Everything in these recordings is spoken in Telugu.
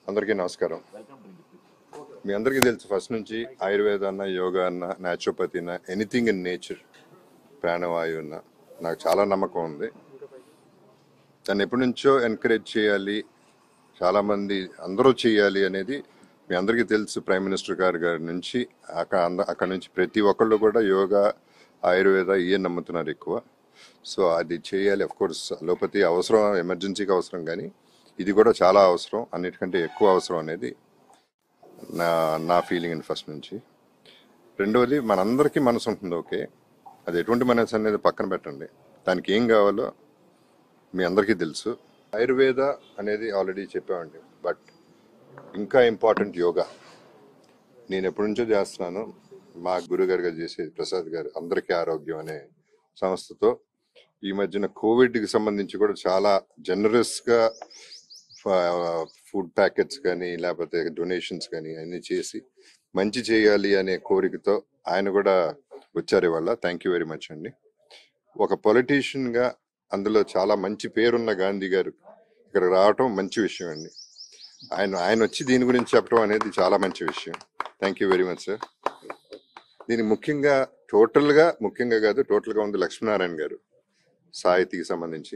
అందరికీ నమస్కారం మీ అందరికీ తెలుసు ఫస్ట్ నుంచి ఆయుర్వేద అన్న యోగా అన్న న్యాచురోపతి అన్న ఎనీథింగ్ ఇన్ నేచర్ ప్రాణవాయు అన్న నాకు చాలా నమ్మకం ఉంది దాన్ని ఎప్పటి నుంచో ఎంకరేజ్ చేయాలి చాలామంది అందరూ చేయాలి అనేది మీ అందరికీ తెలుసు ప్రైమ్ మినిస్టర్ గారి గారి నుంచి అక్కడ అంద- అక్కడ నుంచి ప్రతి ఒక్కళ్ళు కూడా యోగా ఆయుర్వేద ఇవే నమ్ముతున్నారు ఎక్కువ సో అది చేయాలి అఫ్ కోర్స్ అలోపతి అవసరం ఎమర్జెన్సీకి అవసరం కానీ ఇది కూడా చాలా అవసరం అన్నిటికంటే ఎక్కువ అవసరం అనేది నా నా ఫీలింగ్ అండి ఫస్ట్ నుంచి రెండవది మనందరికీ మనసు ఉంటుంది ఓకే అది ఎటువంటి మనసు అనేది పక్కన పెట్టండి దానికి ఏం కావాలో మీ అందరికీ తెలుసు ఆయుర్వేద అనేది ఆల్రెడీ చెప్పామండి బట్ ఇంకా ఇంపార్టెంట్ యోగా నేను ఎప్పటి నుంచో చేస్తున్నాను మా గురుగారు గారు చేసేది ప్రసాద్ గారు అందరికీ ఆరోగ్యం అనే సంస్థతో ఈ మధ్యన కోవిడ్కి సంబంధించి కూడా చాలా జనరస్గా ఫుడ్ ప్యాకెట్స్ కానీ లేకపోతే డొనేషన్స్ కానీ అన్ని చేసి మంచి చేయాలి అనే కోరికతో ఆయన కూడా వచ్చారు ఇవాళ థ్యాంక్ యూ వెరీ మచ్ అండి ఒక పొలిటీషియన్ గా అందులో చాలా మంచి పేరున్న గాంధీ గారు ఇక్కడ రావటం మంచి విషయం అండి ఆయన ఆయన వచ్చి దీని గురించి చెప్పడం అనేది చాలా మంచి విషయం thank you very much sir దీని ముఖ్యంగా టోటల్ గా ముఖ్యంగా కాదు టోటల్ గా ఉంది లక్ష్మీనారాయణ గారు సాహితీకి సంబంధించి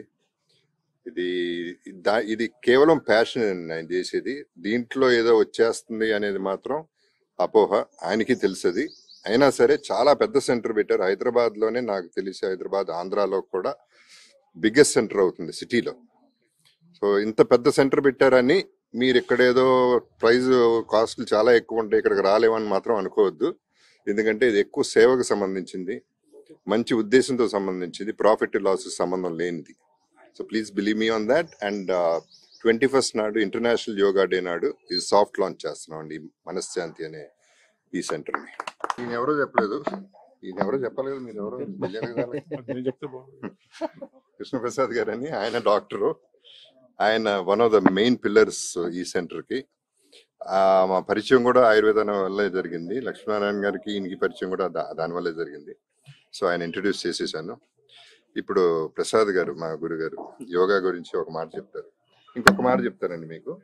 ఇది దా- ఇది కేవలం ప్యాషన్ ఆయన చేసేది దీంట్లో ఏదో వచ్చేస్తుంది అనేది మాత్రం అపోహ ఆయనకి తెలుసది అయినా సరే చాలా పెద్ద సెంటర్ పెట్టారు హైదరాబాద్ లోనే నాకు తెలిసి హైదరాబాద్ ఆంధ్రాలో కూడా బిగ్గెస్ట్ సెంటర్ అవుతుంది సిటీలో సో ఇంత పెద్ద సెంటర్ పెట్టారని మీరు ఇక్కడ ఏదో ప్రైస్ కాస్ట్లు చాలా ఎక్కువ ఉంటాయి ఇక్కడికి రాలేమని మాత్రం అనుకోవద్దు ఎందుకంటే ఇది ఎక్కువ సేవకు సంబంధించింది మంచి ఉద్దేశంతో సంబంధించింది ప్రాఫిట్ లాస్ సంబంధం లేనిది so please believe me on that and twenty first నాడు ఇంటర్నేషనల్ యోగా డే నాడు ఇది సాఫ్ట్ లాంచ్ చేస్తున్నాం అండి మనశ్శాంతి అనే ఈ సెంటర్ ని ఈయన ఎవరో చెప్పలేదు ఈయన ఎవరో చెప్పాలి కదా మీరు ఎవరో తెలియాలి కదా నేను చెప్తే బాగుంది కృష్ణప్రసాద్ గారు అని ఆయన డాక్టరు ఆయన one of the main pillars ఈ సెంటర్ కి ఆ, మా పరిచయం కూడా ఆయుర్వేదం వల్లే జరిగింది లక్ష్మీనారాయణ గారికి ఈయనకి పరిచయం కూడా దా- దాని వల్లే జరిగింది సో ఆయన ఇంట్రడ్యూస్ చేసేసాను ఇప్పుడు ప్రసాద్ గారు మా గురుగారు యోగా గురించి ఒక మాట చెప్తారు ఇంకొక మాట చెప్తారండి మీకు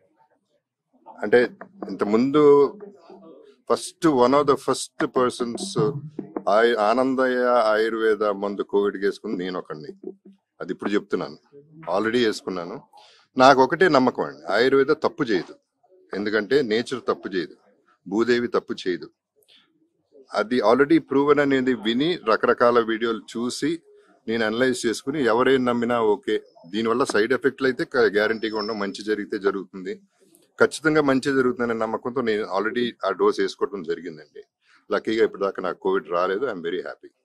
అంటే ఇంత ముందు first one of the first persons Anandaiah Ayurveda మందు కోవిడ్ వేసుకుని నేను ఒకడిని అది ఇప్పుడు చెప్తున్నాను ఆల్రెడీ వేసుకున్నాను నాకు ఒకటే నమ్మకం అండి ఆయుర్వేద తప్పు చేయదు ఎందుకంటే నేచర్ తప్పు చేయదు భూదేవి తప్పు చేయదు అది ఆల్రెడీ ప్రూవన్ అనేది విని రకరకాల వీడియోలు చూసి నేను అనలైజ్ చేసుకుని ఎవరేం నమ్మినా ఓకే దీనివల్ల సైడ్ ఎఫెక్ట్లు అయితే గ్యారంటీగా ఉండవు మంచి జరిగితే జరుగుతుంది ఖచ్చితంగా మంచి జరుగుతుందనే నమ్మకంతో నేను ఆల్రెడీ ఆ డోస్ వేసుకోవడం జరిగిందండి లక్కీగా ఇప్పటిదాకా నాకు కోవిడ్ రాలేదు ఐఎమ్ వెరీ హ్యాపీ